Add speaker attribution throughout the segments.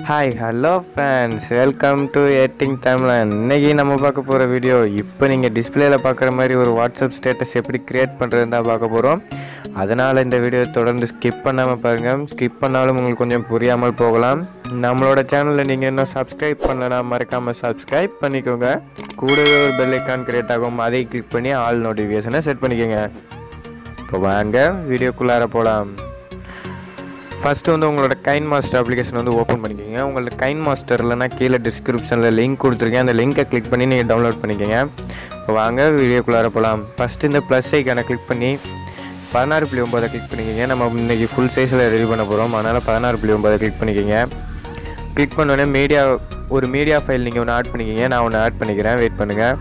Speaker 1: hi hello friends welcome to editing Tamizhan இன்னைக்கு நம்ம பார்க்க போகிற வீடியோ இப்போ நீங்கள் டிஸ்பிளேல பார்க்குற மாதிரி ஒரு வாட்ஸ்அப் ஸ்டேட்டஸ் எப்படி கிரியேட் பண்ணுறதுன்னு தான் பார்க்க போகிறோம் அதனால் இந்த வீடியோ தொடர்ந்து ஸ்கிப் பண்ணாமல் பாருங்கள் ஸ்கிப் பண்ணாலும் உங்களுக்கு கொஞ்சம் புரியாமல் போகலாம் நம்மளோட சேனலில் நீங்கள் இன்னும் சப்ஸ்கிரைப் பண்ணலனா மறக்காமல் சப்ஸ்கிரைப் பண்ணிக்கோங்க கூடவே ஒரு பெல் ஐக்கான் கிரியேட் ஆகும் அதை கிளிக் பண்ணி ஆல் நோட்டிஃபிகேஷனை செட் பண்ணிக்கோங்க இப்போ வாங்க வீடியோக்குள்ளார போகலாம் ஃபஸ்ட்டு வந்து உங்களோட கைன் மாஸ்டர் அப்ளிகேஷன் வந்து ஓப்பன் பண்ணிக்கோங்க உங்களோட கைன் மாஸ்டர் இல்லைனா கீழே டிஸ்கிரிப்ஷனில் லிங்க் கொடுத்துருக்கேன் அந்த லிங்கை கிளிக் பண்ணி நீங்கள் டவுன்லோட் பண்ணிக்கோங்க இப்போ வாங்க வீடியோக்குள்ளார போகலாம் ஃபஸ்ட்டு இந்த ப்ளஸ் ஐக்கானை கிளிக் பண்ணி பதினாறு புள்ளி ஒம்பதை கிளிக் பண்ணிக்கோங்க நம்ம இன்னைக்கு ஃபுல் சைஸில் ரெடி பண்ண போகிறோம் அதனால் பதினாறு புள்ளி ஒம்பதை கிளிக் பண்ணிக்கோங்க கிளிக் பண்ணோடனே மீடியா ஒரு மீடியா ஃபைல் நீங்கள் ஒன்று ஆட் பண்ணிக்கோங்க நான் ஒன்று ஆட் பண்ணிக்கிறேன் வெயிட் பண்ணுங்கள்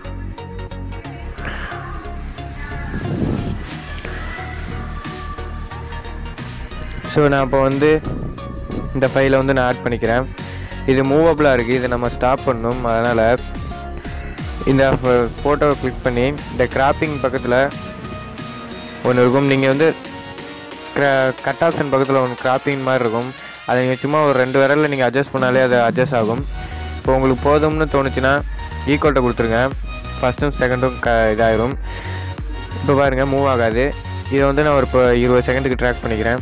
Speaker 1: ஸோ நான் இப்போ வந்து இந்த ஃபைலை வந்து நான் ஆட் பண்ணிக்கிறேன் இது மூவபிளாக இருக்குது இதை நம்ம ஸ்டாப் பண்ணணும் அதனால் இந்த ஃபோட்டோவை கிளிக் பண்ணி இந்த கிராப்பிங் பக்கத்தில் ஒன்று இருக்கும் நீங்கள் வந்து கட் ஆப்ஷன் பக்கத்தில் ஒன்று கிராப்பிங் மாதிரி இருக்கும் அதை நீங்கள் சும்மா ஒரு ரெண்டு விரலில் நீங்கள் அட்ஜஸ்ட் பண்ணாலே அது அட்ஜஸ்ட் ஆகும் இப்போ உங்களுக்கு போதும்னு தோணுச்சுன்னா ஈக்குவல்ட்டை கொடுத்துருங்க ஃபஸ்ட்டும் செகண்டும் க இதாயிரும் இப்போ பாருங்கள் மூவ் ஆகாது இதை வந்து நான் ஒரு இப்போ இருபது செகண்டுக்கு ட்ராக் பண்ணிக்கிறேன்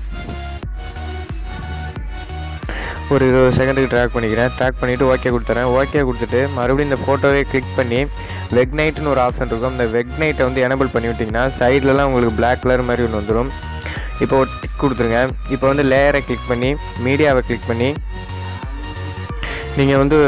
Speaker 1: ஒரு இருபது செகண்டுக்கு ட்ராக் பண்ணிக்கிறேன் ட்ராக் பண்ணிவிட்டு ஓகே கொடுத்துறேன் ஓகே கொடுத்துட்டு மறுபடியும் இந்த ஃபோட்டோவே கிளிக் பண்ணி வெக் நைட்னு ஒரு ஆப்ஷன் இருக்கும் அந்த வெக் நைட்டை வந்து எனபிள் பண்ணி விட்டிங்கன்னா சைட்லலாம் உங்களுக்கு பிளாக் கலர் மாதிரி ஒன்று வந்துடும் இப்போ ஒரு டிக் கொடுத்துருங்க இப்போ வந்து லேயரை கிளிக் பண்ணி மீடியாவை கிளிக் பண்ணி நீங்கள் வந்து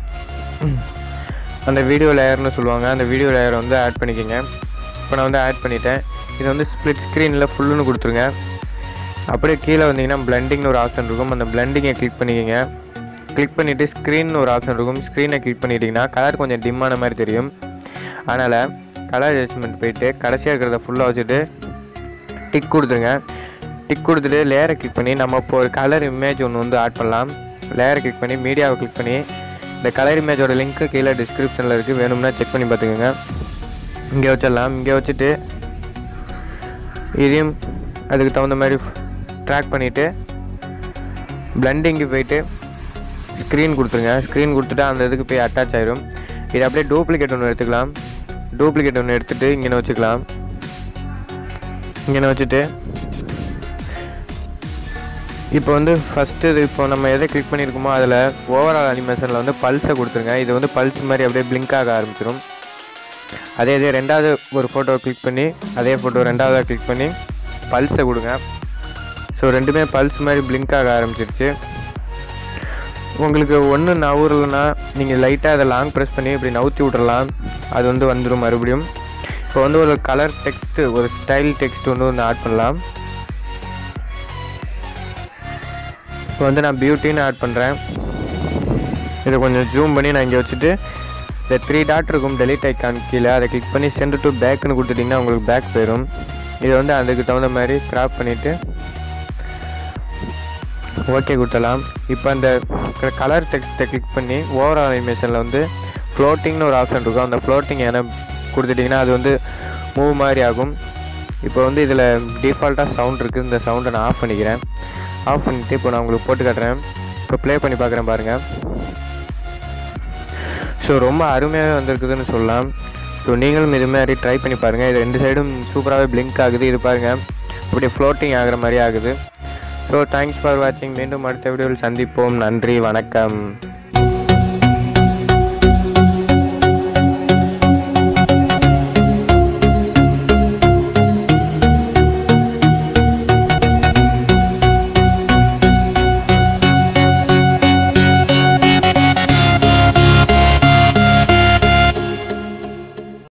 Speaker 1: அந்த வீடியோ லேயர்னு சொல்லுவாங்க அந்த வீடியோ லேயரை வந்து ஆட் பண்ணிக்கோங்க இப்போ நான் வந்து ஆட் பண்ணிட்டேன் இது வந்து ஸ்ப்ளிட் ஸ்க்ரீனில் ஃபுல்லுன்னு கொடுத்துருங்க அப்படியே கீழே வந்தீங்கன்னா பிளண்டிங்னு ஒரு ஆப்ஷன் இருக்கும் அந்த பிளண்டிங்கை கிளிக் பண்ணிக்கோங்க கிளிக் பண்ணிவிட்டு ஸ்க்ரீன் ஒரு ஆப்ஷன் இருக்கும் ஸ்க்ரீனை கிளிக் பண்ணிட்டீங்கன்னா கலர் கொஞ்சம் டிம்மான மாதிரி தெரியும் அதனால் கலர் அட்ஜஸ்ட்மெண்ட் போயிட்டு கடைசியாக இருக்கிறத ஃபுல்லாக வச்சுட்டு டிக் கொடுத்துருங்க டிக் கொடுத்துட்டு லேயரை கிளிக் பண்ணி நம்ம இப்போ ஒரு கலர் இமேஜ் ஒன்று வந்து ஆட் பண்ணலாம் லேயரை கிளிக் பண்ணி மீடியாவை கிளிக் பண்ணி இந்த கலர் இமேஜோட லிங்க்கு கீழே டிஸ்கிரிப்ஷனில் இருக்குது வேணும்னா செக் பண்ணி பார்த்துக்கோங்க இங்கே வச்சிடலாம் இங்கே வச்சுட்டு இதையும் அதுக்கு தகுந்த மாதிரி ட்ராக் பண்ணிவிட்டு பிளண்டிங்கு போயிட்டு ஸ்க்ரீன் கொடுத்துருங்க ஸ்க்ரீன் கொடுத்துட்டு அந்த இதுக்கு போய் அட்டாச் ஆயிரும் இது அப்படியே டூப்ளிகேட் ஒன்று எடுத்துக்கலாம் டூப்ளிகேட் ஒன்று எடுத்துகிட்டு இங்கே வச்சுக்கலாம் இங்கே வச்சுட்டு இப்போ வந்து ஃபஸ்ட்டு இது இப்போ நம்ம எதை கிளிக் பண்ணியிருக்கோமோ அதில் ஓவரால் அனிமேஷனில் வந்து பல்ஸை கொடுத்துருங்க இது வந்து பல்ஸ் மாதிரி அப்படியே பிளிங்க் ஆக ஆரம்பிச்சிடும் அதே இதே ரெண்டாவது ஒரு ஃபோட்டோவை கிளிக் பண்ணி அதே ஃபோட்டோ ரெண்டாவதாக கிளிக் பண்ணி பல்ஸை கொடுங்க ஸோ ரெண்டுமே பல்ஸ் மாதிரி பிளிங்க் ஆக ஆரம்பிச்சிருச்சு உங்களுக்கு ஒன்று நவுறலைன்னா நீங்கள் லைட்டாக அதை லாங் ப்ரெஸ் பண்ணி இப்படி நவுத்தி விட்றலாம் அது வந்து வந்துடும் மறுபடியும் இப்போ வந்து ஒரு கலர் டெக்ஸ்ட்டு ஒரு ஸ்டைல் டெக்ஸ்ட் வந்து ஒன்று ஆட் பண்ணலாம் இப்போ வந்து நான் பியூட்டின்னு ஆட் பண்ணுறேன் இதை கொஞ்சம் ஜூம் பண்ணி நான் இங்கே வச்சுட்டு இந்த த்ரீ டாட் இருக்கும் டெலிட் ஐக்கான் கீழே அதை கிளிக் பண்ணி சென்ட் டு பேக்குன்னு கொடுத்துட்டிங்கன்னா உங்களுக்கு பேக் போயிடும் இதை வந்து அதுக்கு தகுந்த மாதிரி க்ராப் பண்ணிவிட்டு ஓகே கொடுத்தலாம் இப்போ அந்த கலர் டெக்ஸ்ட்டை கிளிக் பண்ணி ஓவரால் அனிமேஷனில் வந்து ஃப்ளோட்டிங்னு ஒரு ஆப்ஷன் இருக்கும் அந்த ஃப்ளோட்டிங் என கொடுத்துட்டிங்கன்னா அது வந்து மூவ் மாதிரி ஆகும் இப்போ வந்து இதில் டிஃபால்ட்டாக சவுண்ட் இருக்குது இந்த சவுண்டை நான் ஆஃப் பண்ணிக்கிறேன் ஆஃப் பண்ணிவிட்டு இப்போ நான் உங்களுக்கு போட்டு காட்டுறேன் இப்போ ப்ளே பண்ணி பார்க்குறேன் பாருங்கள் ஸோ ரொம்ப அருமையாகவே வந்திருக்குதுன்னு சொல்லலாம் ஸோ நீங்களும் இது மாதிரி ட்ரை பண்ணி பாருங்கள் இது ரெண்டு சைடும் சூப்பராகவே பிளிங்க் ஆகுது இது பாருங்கள் அப்படியே ஃப்ளோட்டிங் ஆகிற மாதிரி ஆகுது ஸோ தேங்க்ஸ் ஃபார் வாட்சிங் மீண்டும் அடுத்த வீடியோவில் சந்திப்போம் நன்றி வணக்கம்